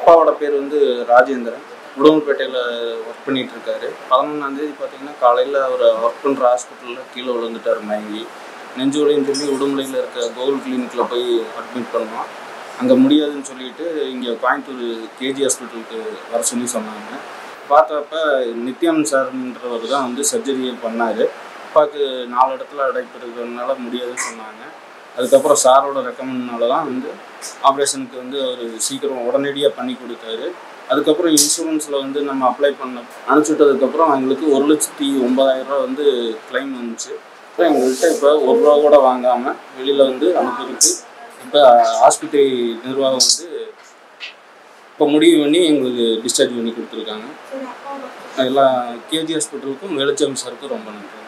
அப்பாவோட பேர் வந்து ராஜேந்திரன் உடுமல்பேட்டையில் ஒர்க் பண்ணிட்டு இருக்காரு பதினொன்றாந்தேதி பார்த்தீங்கன்னா காலையில் அவர் ஒர்க் பண்ணுற ஹாஸ்பிட்டலில் கீழே விழுந்துட்டார் மயங்கி நெஞ்சு வலின்னு சொல்லி உடுமலையில் இருக்க கோகுல் கிளினிக்கில் போய் அட்மிட் பண்ணோம் அங்கே முடியாதுன்னு சொல்லிட்டு இங்கே கோயம்புத்தூர் கேஜி ஹாஸ்பிட்டலுக்கு வர சொல்லி சொன்னாங்க பார்த்தப்ப நித்யானந்த் சார்ன்றவர் தான் வந்து சர்ஜரி பண்ணார் அப்பாவுக்கு நாலு இடத்துல அடைப்பு இருக்கிறதுனால முடியாதுன்னு சொன்னாங்க அதுக்கப்புறம் சாரோட ரெக்கமெண்ட்னால தான் வந்து ஆப்ரேஷனுக்கு வந்து அவர் சீக்கிரம் உடனடியாக பண்ணி கொடுத்தாரு அதுக்கப்புறம் இன்சூரன்ஸில் வந்து நம்ம அப்ளை பண்ண அனுப்பிச்சுட்டதுக்கப்புறம் எங்களுக்கு ஒரு லட்சத்தி ஒன்பதாயிரம் ரூபா வந்து கிளைம் வந்துச்சு அப்புறம் எங்கள்கிட்ட இப்போ ஒரு ரூபா கூட வாங்காமல் வெளியில் வந்து அனுப்புறதுக்கு இப்போ ஆஸ்பத்திரி நிர்வாகம் வந்து இப்போ முடிவு பண்ணி எங்களுக்கு டிஸ்சார்ஜ் பண்ணி கொடுத்துருக்காங்க எல்லா கேஜி ஹாஸ்பிட்டலுக்கும் வெளிச்சம் சாருக்கும் ரொம்ப நன்றி